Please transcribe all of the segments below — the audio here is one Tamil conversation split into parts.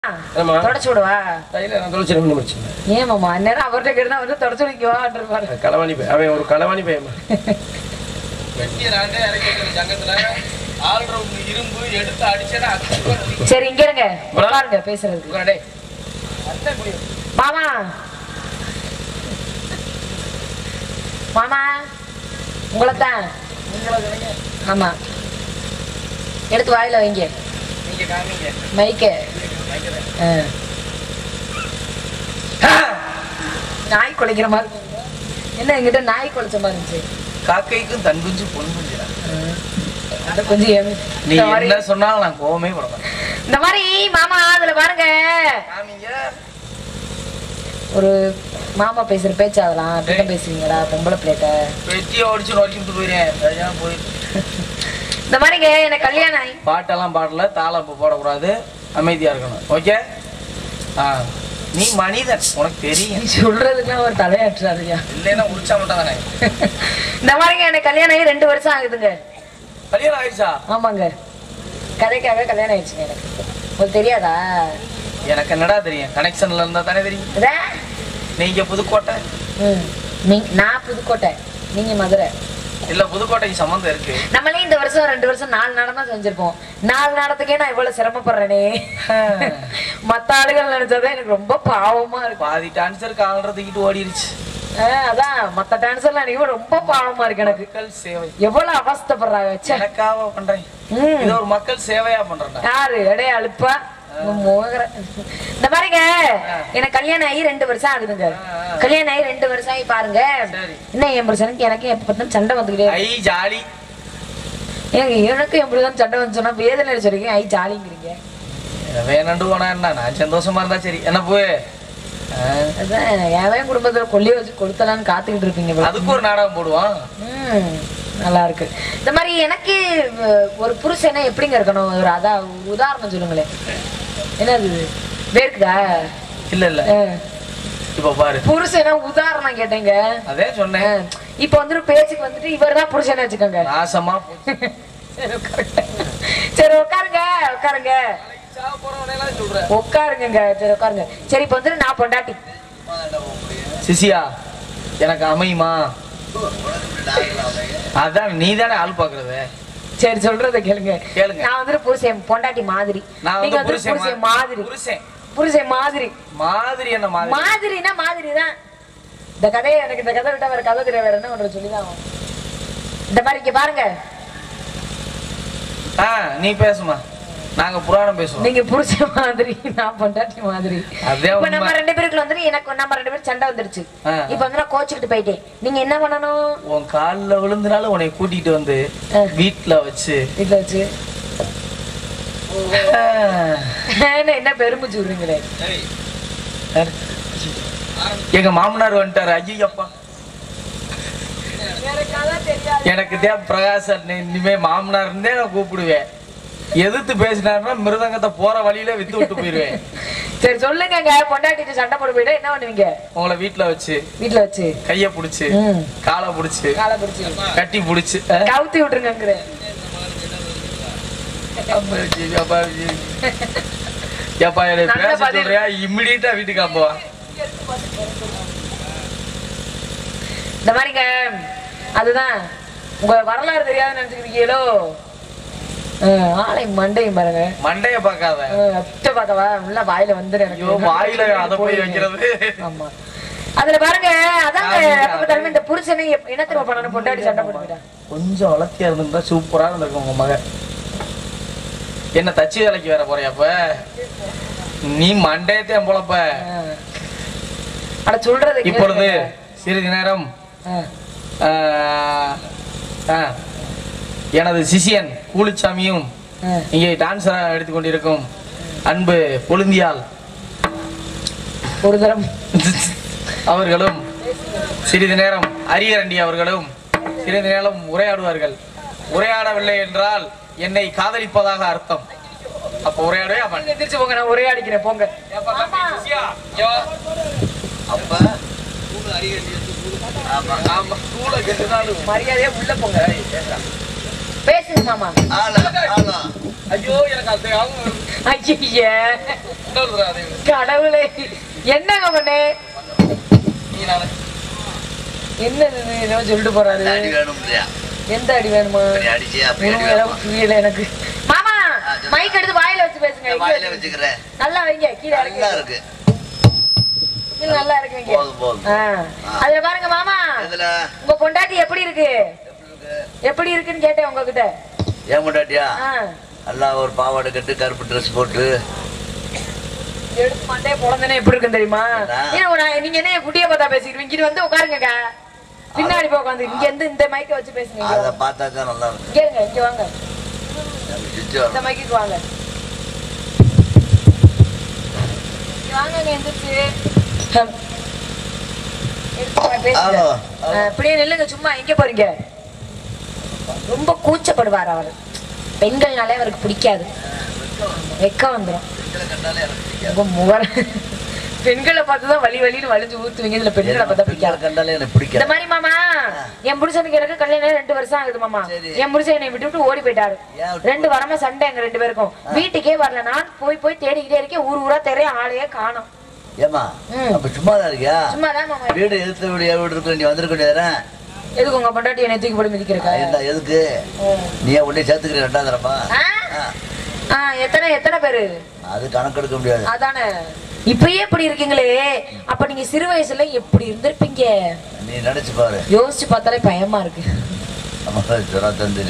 ஆமா. தொடச்சு விடுவா கையில நான் தொலைச்சு ரெண்டு முடிச்சு ஏன் மாமா அந்நேரம் அவர்கிட்ட கேட்டா வந்து தொடச்சு வைக்கவான்றாரு களவாணி பையன் அவன் ஒரு களவாணி பையன் வெட்டிய நாங்க இறக்கி வைக்கிற சங்கத்துல ஆள் ரவுண்ட் இரும்பு எடுத்து அடிச்சேன்னா அடிச்சு சரி இங்க இருங்க உட்காருங்க பேசுறதுக்கு உட்காரு, டேய். மாமா மாமா உங்களைத்தான் ஆமா எடுத்து வாயில வைங்க நீங்க காமிங்க மைக்க நாய் குலைக்கிற மாதிரி இருக்கு. என்ன என்கிட்ட நாய் குலைச்ச மாதிரி இருந்துச்சு காக்கைக்கும் தன் குஞ்சு பொன் குஞ்சு அட கொஞ்சம் ஏமி. நீ இந்த மாதிரி- என்ன சொன்னாலும் நான் கோவமே பட மாட்டேன் இந்த மாதிரி மாமா அதுல பாருங்க காமிங்க ஒரு மாமா பேசுற பேச்சு அதெல்லாம் அப்படிதான் பேசுவீங்களா பொம்பளை பிள்ளைகிட்ட வெட்டியை ஒடிச்சு நோக்கிட்டு போயிடுறேன் சரியா போயிட்டு இந்த மாதிரிங்க எனக்கு கல்யாணம் ஆகி பாட்டெல்லாம் பாடல தாளம் இப்போ போடக்கூடாது அமைதியா இருக்கணும் ஓகே ஆ நீ மனிதன் உனக்கு தெரியும் நீ சொல்றதுக்குலாம் ஒரு தலையாட்டுறாருயா இல்லைன்னா உரிச்சா மட்டும் தானே இந்த மாதிரிங்க எனக்கு கல்யாணம் ஆகி ரெண்டு வருஷம் ஆகுதுங்க கல்யாணம் ஆயிடுச்சா ஆமாங்க கதைக்காக கல்யாணம் ஆயிடுச்சுங்க எனக்கு உங்களுக்கு தெரியாதா எனக்கு என்னடா தெரியும் கனெக்ஷன்ல இருந்தா தானே தெரியும் இதா? நீங்க புதுக்கோட்டை ம். நீ- நான் புதுக்கோட்டை நீங்க மதுரை இல்ல புதுக்கோட்டைக்கு சம்மந்தம் இருக்கு நம்மளே இந்த வருஷம் ரெண்டு வருஷம் நாலு நாடம் தான் செஞ்சிருப்போம் நாலு நாடத்துக்கே நான் இவ்வளவு சிரமப்படுறேனே மத்த ஆளுகள் நினைச்சதான் எனக்கு ரொம்ப பாவமா இருக்கு பாதி டான்சர் காலரை தூக்கிட்டு ஓடிடுச்சு ஆ, அதான் மத்த டான்ஸர்லாம் எனக்கு ரொம்ப பாவமா இருக்கு எனக்கு மக்கள் சேவை எவ்வளவு அவஸ்தைப்படுறாங்க ச்சே. எனக்காக பண்றேன் ம். இது ஒரு மக்கள் சேவையா பண்றேன்டா யாரு எடே அழுப்பா மோகர இந்த மாதிரிங்க எனக்கு கல்யாணம் ஆகி ரெண்டு வருஷம் ஆகுதுங்க கல்யாணம் ஆகி ரெண்டு வருஷம் ஆகி பாருங்க சரி. என்ன என் புருஷனுக்கு எனக்கு எப்ப பார்த்தாலும் சண்டை வந்துக்கிட்டே இருக்கு. ஐ ஜாலி ஏங்க எனக்கு எப்படிதான் சண்டை வந்து சொன்னா வேதனை சொல்றீங்க ஐ ஜாலிங்கிறீங்க வேணாண்டு போனா என்ன நான் சந்தோஷமா இருந்தா சரி என்ன போய் அதான் என் குடும்பத்துல கொல்லி வச்சு கொடுத்தலான்னு காத்துக்கிட்டு இருப்பீங்க போல. அதுக்கு ஒரு நாடகம் போடுவான் ம், நல்லா இருக்கு இந்த மாதிரி எனக்கு அஹ், ஒரு புருஷனை எப்படிங்க இருக்கணும் ஒரு அதான் ஒரு உதாரணம் சொல்லுங்களேன் என்னது வேர்க்குதா இல்ல இல்ல அஹ், இப்ப பாரு புருஷனா உதாரணம் கேட்டேங்க அதே சொன்னேன் அஹ், இப்ப வந்துட்டு பேச்சுக்கு வந்துட்டு இவர் தான் புருஷனை வச்சுக்கோங்க நாசமா போச்சு. சரி உட்காருங்க சரி உட்காருங்க உட்காருங்க சொல்றேன் உட்காருங்க சரி உட்காருங்க சரி இப்ப வந்துட்டு நான் பொண்டாட்டி சிசியா எனக்கு அமையுமா அதான் நீ தானே ஆள் பாக்குறது சரி சொல்றத கேளுங்க கேளுங்க. நான் வந்துட்டு புருஷன் பொண்டாட்டி மாதிரி நான் நீங்க வந்து வந்துட்டு புருஷன் புருஷன் மா- மாதிரி புருஷன் புருஷன் மாதிரி மாதிரி என்ன மாதிரி மாதிரினா மாதிரி தான் இந்த கதையை எனக்கு இந்த கதை விட்டா வேற கதை தெரியாது வேற என்ன பண்றது சொல்லிதான் ஆகணும். இந்த மாதிரி இங்க பாருங்க ஆ நீ பேசுமா நாங்க புராணம் பேசுவோம் நீங்க புருஷன் மாதிரி நான் பொண்டாட்டி மாதிரி அதே இப்ப உண்மை. நம்ம ரெண்டு பேருக்குள்ள வந்து எனக்கு நம்ம ரெண்டு பேரும் சண்டை வந்துருச்சு ஆ. இப்ப வந்து நான் கோச்சுக்கிட்டு போயிட்டேன் நீங்க என்ன பண்ணணும் உன் கால்ல விழுந்தனால உன்னை கூட்டிட்டு வந்து ஆ. வீட்டுல வச்சு வீட்டுல வச்சு ஆ, என்ன என்ன பெருமிச்சு விடுறீங்களே எங்க மாமனார் வந்துட்டாரு ஐயப்பா எனக்கு தேவ பிரகாசன் இனிமே மாமனார் இருந்தே நான் கூப்பிடுவேன் எதிர்த்து பேசினாருன்னா மிருதங்கத்தை போற வழியில வித்து விட்டு போயிருவேன் சரி சொல்லுங்க பொண்டாட்டிட்டு சண்டை போட போயிட்டு என்ன பண்ணுவீங்க உங்களை வீட்டுல வச்சு வீட்டுல வச்சு கைய புடிச்சு ம். காலை புடிச்சு காலை பிடிச்சி கட்டி புடிச்சு ஆ? கவுத்தி விட்டுருங்கிற ஏப்பா என்னை நல்ல பேச பதில். சொல்றியா இம்மிடியட்டா வீட்டுக்கு அப்போ இந்த மாதிரிங்க அதுதான் உங்க வரலாறு தெரியாதுன்னு நினைச்சுக்கிறீங்களோ அஹ், ஆளை மண்டையும் பாருங்க மண்டைய பார்க்காத அஹ், அத்தை பார்க்கவா உள்ள வாயில வந்துரு எனக்கு ஐயோ வாயில அதை போய் வைக்கிறது ஆமா அதுல பாருங்க அதாங்க ஆமா, எப்ப பார்த்தாலுமே இந்த புருஷனை எப்- என்ன தெரியுமா பண்ணணும் பொண்டாடி சண்டை போட்டுக்கிட்டா கொஞ்சம் வளர்த்தியா இருந்திருந்தா சூப்பரா இருந்திருக்கும் உங்க மகன் என்ன தச்சு வேலைக்கு வேற போறியாப்ப நீ மண்டையத்தையும் பொழப்ப அஹ். அட சொல்றது இப்பொழுது கேளுங்க. சிறிது நேரம் அஹ். ஆஹ், ஆஹ், எனது சிஷியன் கூலிச்சாமியும் அஹ். இங்கே டான்ஸரா எடுத்துக்கொண்டிருக்கும் அன்பு பொழுந்தியால் ஒரு தரம் அவர்களும் சிறிது நேரம் அரியரண்டி அவர்களும் சிறிது நேரம் உரையாடுவார்கள் உரையாடவில்லை என்றால் என்னை காதலிப்பதாக அர்த்தம் அப்ப உரையாடவே அவன் எந்திரிச்சு போங்க நான் ஒரே அடிக்கிறேன் போங்க அப்ப ஆமா, ஆமா. ஸ்கூலை கெட்டுனாலும் மரியாதையா உள்ள போங்க பேசுங்க மாமா ஐயோ எனக்கு அது அவங்க ஐய கடவுளே என்னங்க பண்ணே என்னது இது? என்னமோ சொல்லிட்டு போறாரு அடி வேணும்லையா எந்த அடி வேணுமா அப்படி அடிச்சு அப்படி அடி ஒண்ணும் வேணுமா புரியல எனக்கு மாமா ஆ, சொல்லு. மைக் எடுத்து வாயில வச்சு பேசுங்க நான் எங்க வாயில வச்சு? வச்சுக்கிறேன் நல்லா வைங்க கீழே நல்லா இறக்கி இருக்கு கீழே நல்லா இருக்கு வைங்க போதும் போதும் ஆ. அதுல பாருங்க மாமா இதுல உங்க பொண்டாட்டி எப்படி இருக்கு எப்படி இருக்கு எப்படி இருக்குன்னு கேட்டேன் உங்ககிட்ட ஏன் முட்டாட்டியா ஆ. நல்லா ஒரு பாவாடை கட்டு கருப்பு ட்ரெஸ் போட்டு எடுத்து மாட்டே பொழந்தனே எப்படி இருக்குன்னு தெரியுமா என்ன? ஏன் உன- நீங்க என்ன குட்டிய பார்த்தா பேசிக்கிறீங்க இங்கிட்டு வந்து உட்காருங்க பின்னாடி போய் உட்காந்து இங்க இருந்து இந்த மைக்க வச்சு பேசுங்க இங்க அதை வாங்க. பார்த்தா தான் நல்லா இருக்கும் இங்க இருங்க இங்க வாங்க எனக்கு சுத்தி இந்த வரணும். மைக்கு வாங்க இங்க வாங்க எந்திரிச்சு ஹம். எடுத்து வா, பேசுங்க. ஆமா, ஆமா. ஆ, இப்படியே நில்லுங்க சும்மா எங்க போறீங்க ரொம்ப கூச்சப்படுவார் அவர் பெண்கள்னாலே அவருக்கு பிடிக்காது வெக்கம் வந்துடும் பெண்களை கண்டாலே எனக்கு பிடிக்காது. ரொம்ப முகர பெண்களை பார்த்துதான் வலி வலின்னு வலிஞ்சு ஊத்துவீங்க இதுல பெண்களை பார்த்தா பெண்களை பிடிக்காது கண்டாலே எனக்கு இந்த பிடிக்காது மாதிரி மாமா என் புருஷனுக்கு எனக்கு கல்யாணம் ரெண்டு வருஷம் ஆகுது மாமா சரி. என் புருஷன் என்னை விட்டு விட்டு ஓடி போயிட்டாரு ஏன் விட்டு ரெண்டு வாரமா சண்டை எங்க ரெண்டு பேருக்கும் வீட்டுக்கே வரல நான் போய் போய் தேடிக்கிட்டே இருக்கேன் ஊர் ஊரா தெரிய ஆளையே காணோம் ஏமா ம். அப்ப சும்மா தான் இருக்கியா சும்மாதான் மாமா வீடு எடுத்த வீடு என் வீடு இருக்கு நீ வந்திருக்க வேண்டியதானே எதுக்கு உங்க பொண்டாட்டி என்னை தூக்கி போட்டு மிதிக்கிறக்கா என்ன எதுக்கு நீ உடனே சேர்த்துக்கிற ரெண்டாம் தரப்பா ஆ? ஆ, எத்தனை எத்தனை பேரு அது கணக்கெடுக்க முடியாது அதானே இப்பயே இப்படி இருக்கீங்களே அப்ப நீங்க சிறு வயசுல எப்படி இருந்திருப்பீங்க நீ நினைச்சு பாரு யோசிச்சு பார்த்தாலே பயமா இருக்கு நம்ம ஜுரம் தந்து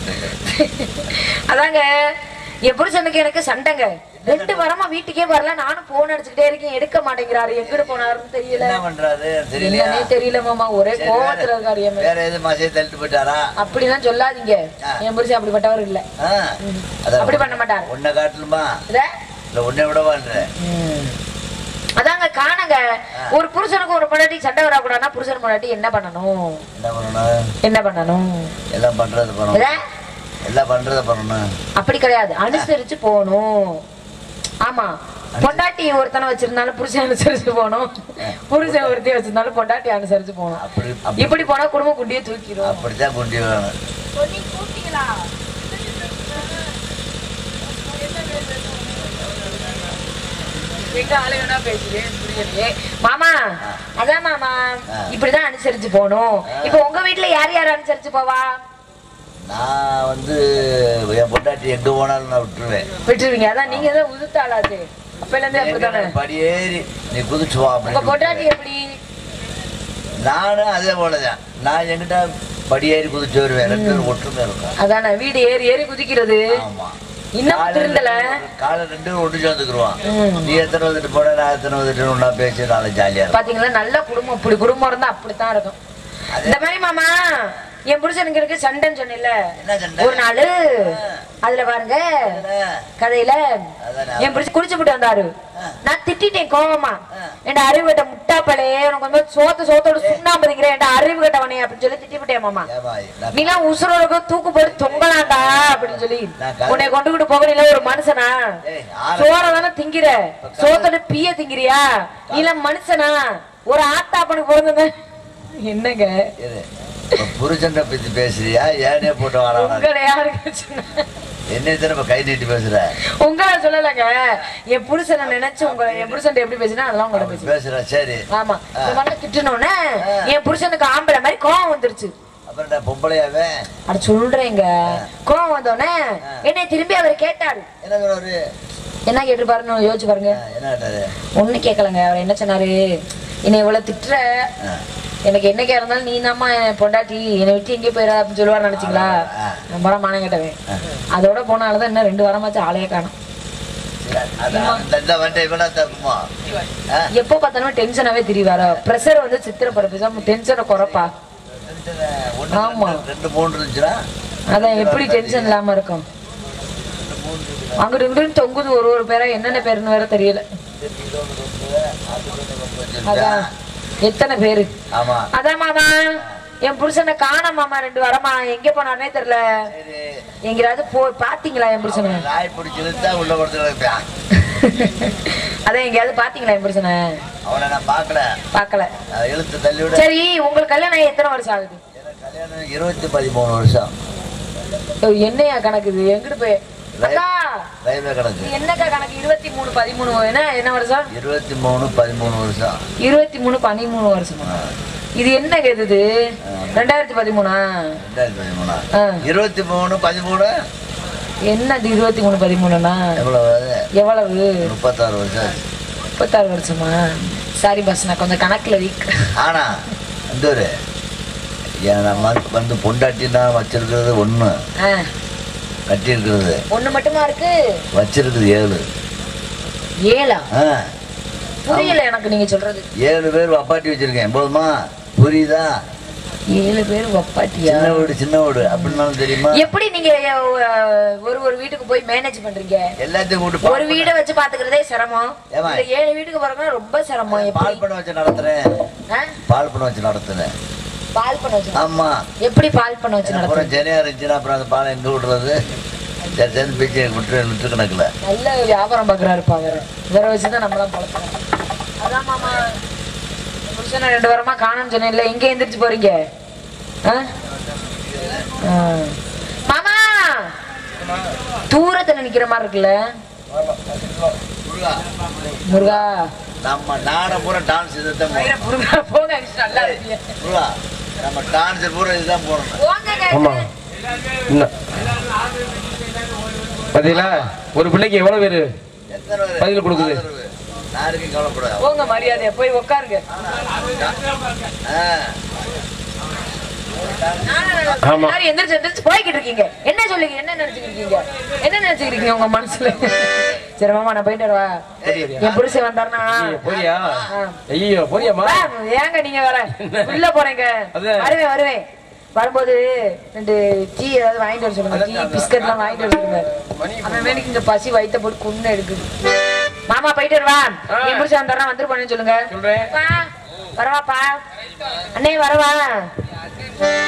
அதாங்க என் புருஷனுக்கு எனக்கு சண்டைங்க ரெண்டு வாரமா வீட்டுக்கே வரல நானும் போன் அடிச்சுக்கிட்டே இருக்கேன் எடுக்க மாட்டேங்கிறாரு எங்கிட்டு போனாருன்னு தெரியல என்ன பண்றாரு தெரியலையா என்னன்னே தெரியல மாமா ஒரே சரி, கோவத்துல வேற- இருக்காரு என் மேல. வேற எது மாசே தள்ளிட்டு போயிட்டாரா அப்படிலாம் சொல்லாதீங்க ஆ. என் புருஷன் அப்படிப்பட்டவர் இல்ல ஆ, அதான் அப்படி பண்ண மாட்டாரு உன்னை காட்டலுமா இத? இல்ல உன்னை விடவான்ற அதாங்க காணுங்க ஒரு புருஷனுக்கு ஒரு பொண்டாட்டி சண்டை வரக்கூடாதுன்னா புருஷன் பொண்டாட்டி என்ன பண்ணணும் என்ன பண்ணணும் என்ன பண்ணணும் எல்லாம் பண்றது பண்ணணும் இத? எல்லாம் பண்றத பண்ணணும் அப்படி கிடையாது அனுசரிச்சு போகணும் ஆமா பொண்டாட்டி ஒருத்தனை வச்சிருந்தாலும் புருஷன் அனுசரிச்சு போகணும் புருஷன் ஒருத்தையும் வச்சிருந்தாலும் பொண்டாட்டி அனுசரிச்சு போகணும் அப்படி அப்படி- இப்படி போனா குடும்பம் குண்டியே தூக்கிடும் அப்படித்தான் கொண்டு வேணும் எங்க ஆளு வேணா பேசுறேன் புரியலையே மாமா அதான் மாமா ஆ. இப்படிதான் அனுசரிச்சு போகணும் இப்ப உங்க வீட்டுல யார் யார் அனுசரிச்சு போவா நான் வந்து என் பொண்டாட்டி எங்க போனாலும் நான் விட்டுருவேன் விட்டுருவீங்க அதான் நீங்க தான் உதுத்தாளாச்சு அப்பல இருந்தே அப்படித்தானே எங்க படி ஏறி நீ குதிச்சு வா உங்க அப்படின்னு பொண்டாட்டி விட்டுருவேன். எப்படி நானும் அதே போலதான் நான் எங்கிட்ட படி ஏறி குதிச்சு வருவேன் ரெண்டு பேரும் ஒற்றுமை இருக்கும் அதானே வீடு ஏறி ஏறி குதிக்கிறது ஆமா இன்னும் காலையில திருந்தல காலை ரெண்டு பேரும் ஒன்று சேர்ந்துக்குருவான் ம். நீ எத்தனை வந்துட்டு போன நான் எத்தனை வந்துட்டு ஒன்றா பேசி நாளை ஜாலியா இருக்கும் பாத்தீங்களா நல்ல குடும்பம் இப்படி குடும்பம் இருந்தா அப்படித்தான் இருக்கும் இந்த மாதிரி மாமா என் புருஷனுக்கு இருக்கு சண்டைன்னு சொன்னேன்ல என்ன சண்டை? ஒரு நாளு அதுல பாருங்க அதுல, கதையில அதானே, என் புருஷன் குடிச்சு போட்டு வந்தாரு நான் திட்டிட்டேன் கோவமா என் அறிவு கட்ட முட்டாப்பளே உனக்கு வந்து சோத்த சோத்தோட சுண்ணாம்பு திங்கிறேன் என் அறிவு கட்டவனே அப்படின்னு சொல்லி திட்டிவிட்டேன் மாமா ஏம்மா, நான் நீலாம் உசுரோட தூக்கு போட்டு தொங்கலாண்டா அப்படின்னு சொல்லி நான் கதை- உன்னை கொண்டுகிட்டு போகிறீங்களா ஒரு மனுஷனா ஏய், ஆளை- சோற தானே திங்கிற சோத்தோட பீய திங்கிறியா நீலாம் மனுஷனா ஒரு ஆத்தாப்பனுக்கு பிறந்தது என்னங்க இரு. இப்ப புருஷன்ட பத்தி பேசுறியா ஏனே போட்டு வரானா உங்களை யாருக்கு சொன்ன? என்ன திரும்ப கை நீட்டி பேசுற உங்களை சொல்லலைங்க என் புருஷனை நினைச்சு உங்களை என் புருஷன் எப்படி பேசினா அதெல்லாம் உங்களை பேசுறேன் பேசுற சரி ஆமா இந்த மாதிரி திட்டுனோடனே என் புருஷனுக்கு ஆம்பளை மாதிரி கோவம் வந்துருச்சு அப்புறம் நான் பொம்பளையாவே அட சொல்றேங்க கோவம் வந்தோடனே என்னை திரும்பி அவர் கேட்டாரு என்ன சொல்றாரு என்ன கேட்டிருப்பாருன்னு யோசிச்சு பாருங்க ஆ, என்ன கேட்டாரு ஒண்ணு கேட்கலங்க அவர் என்ன சொன்னாரு என்னை இவ்வளவு திட்டுற ஆ. எனக்கு என்னைக்கா இருந்தாலும் நீ தாம்மா என் பொண்டாட்டி என்னை விட்டு எங்கேயும் போயிடாத அப்படின்னு சொல்லுவார் நினைச்சீங்களா ஆ. ரொம்ப மானம் கேட்டவன் அதோட போனாலதான் இன்னும் ரெண்டு வாரமாச்சும் ஆளையே காணும் சரி, அதான் அந்த இந்த வண்டி இவ்வளோ தப்புமா ஆ? எப்போ பார்த்தாலும் டென்ஷனாவே திரிவாரோ ப்ரெஷர் வந்து சித்திர பரப்பு டென்ஷனை குறைப்பா ஒண்ணு, ஆமா. ரெண்டு, ரெண்டு மூணு இருந்துச்சுன்னா அதான் எப்படி டென்ஷன் இல்லாம இருக்கும் அங்கிட்டு இங்கிட்டு தொங்குது ஒரு ஒரு பேரா என்னென்ன பேருன்னு வேற தெரியல அதான் எத்தனை பேரு ஆமா அதான் மாமா என் புருஷனை காணோம் மாமா ரெண்டு வாரமா எங்க போனானே தெரியல சரி எங்கேயாவது போ பாத்தீங்களா என் புருஷனை நாய் பிடிச்சிருந்தா உள்ள கொடுத்து வைப்பான் அதான் எங்கேயாவது பாத்தீங்களா என் புருஷனை அவனை நான் பார்க்கல பார்க்கல நான் இழுத்து தள்ளி விட சரி உங்களுக்கு கல்யாணம் ஆகி எத்தனை வருஷம் ஆகுது எனக்கு கல்யாணம் இருபத்தி பதிமூணு வருஷம் ஐயோ, என்னையா கணக்குது எங்கிட்டு போய் அக்கா ரயில்வே இது கணக்கு என்னக்கா கணக்கு இருபத்தி மூணு பதிமூணு என்ன என்ன வருஷம் இருபத்தி மூணு பதிமூணு வருஷம் இருபத்தி மூணு பதிமூணு வருஷமா ஆ, இது என்ன இது ரெண்டாயிரத்தி பதிமூணா ரெண்டாயிரத்தி பதிமூணா ஆ. இருபத்தி மூணு பதிமூணு என்னது இருபத்தி மூணு பதிமூணுனா எவ்வளவு எவ்வளவு முப்பத்தாறு வருஷம் ஆச்சு. முப்பத்தாறு வருஷமா சாரி பஸ் நான் கொஞ்சம் கணக்குல வீக் ஆனா இந்த ஒரு ஏன் நம்ம வந்து பொண்டாட்டினா வச்சிருக்கிறது ஒண்ணு கட்டியிருக்கிறது ஒண்ணு மட்டுமா இருக்கு வச்சிருக்குது ஏழு ஏழா ஆ, புரியல எனக்கு நீங்க சொல்றது ஏழு பேர் அப்பாட்டி வச்சிருக்கேன் போதுமா புரியுதா ஏழு பேர் வப்பாட்டியா சின்ன வீடு சின்ன வீடு அப்படின்னாலும் தெரியுமா எப்படி நீங்க அஹ், ஒரு ஒரு வீட்டுக்கு போய் மேனேஜ் பண்றீங்க எல்லாத்தையும் கூட்டு ஒரு வீடை வச்சு பாத்துக்கிறதே சிரமம் ஏம்மா? இந்த ஏழு வீட்டுக்கு போறதுனா ரொம்ப சிரமம் எப்படி பால் பண்ண வச்சு நடத்துறேன் ஆ? பால் பண்ண வச்சு நடத்துறேன் பால் பண்ண வச்சு ஆமா எப்படி பால் பண்ண வச்சு அப்புறம் நடத்துறீங்க ஜெனியா இருந்துச்சுன்னா அப்புறம் அந்த பாலை எங்க விடுறது சரி சேர்ந்து பீச்சு விட்டு லிட்டர் கணக்குல நல்ல வியாபாரம் பாக்குறாருப்பா வேற வேற வச்சுதான் நம்மளாம் பழக்கலாம் அதான் மாமா என் புருஷனை ரெண்டு வாரமா காணும்னு சொன்னேன்ல எங்க எந்திரிச்சு போறீங்க ஆ? ஆ. மாமா தூரத்துல நிக்கிற மாதிரி இருக்குல்ல முருகா நம்ம நாட பூரா டான்ஸ் இதுதான் போடணும். முருகா போங்க நல்லா இருக்கீங்க முருகா, நம்ம டான்ஸ் பூரா இதுதான் போடணும் போங்க ஆமா என்ன பாத்தீங்களா ஒரு பிள்ளைக்கு எவ்வளவு பேரு எத்தனை பேரு? பதில் கொடுக்குது. ஆதரவு. யாருக்கும் கவலைப்படாது போங்க மரியாதையா போய் உட்காருங்க ஆ, ஆமா. எல்லாரும் எந்திரிச்சு எந்திரிச்சு போய்கிட்டு இருக்கீங்க என்ன சொல்லுங்க என்ன நினைச்சுக்கிட்டு இருக்கீங்க என்ன நினைச்சுக்கிட்டு இருக்கீங்க உங்க மனசுல சரி மாமா நான் போயிட்டு வரவா என் புருஷன் வந்தாருன்னா ஐயோ, போறியா ஆ. ஐயோ போறியாமா வா, ஏங்க நீங்க வர உள்ள போறீங்க அது- வருவேன் வருவேன் வரும்போது ரெண்டு டீ ஏதாவது வாங்கிட்டு வர சொல்லுங்க டீ பிஸ்கட் எல்லாம் வாங்கிட்டு வர சொல்லுங்க அவன் வேணுக்கு இங்க பசி வயித்த போட்டு குன்னு எடுக்குது மாமா போயிட்டு வருவா ஆ. என் புருஷன் வந்தாருன்னா வந்துருப்பானு சொல்லுங்க சொல்றேன் வா, வரவாப்பா அண்ணே வரவா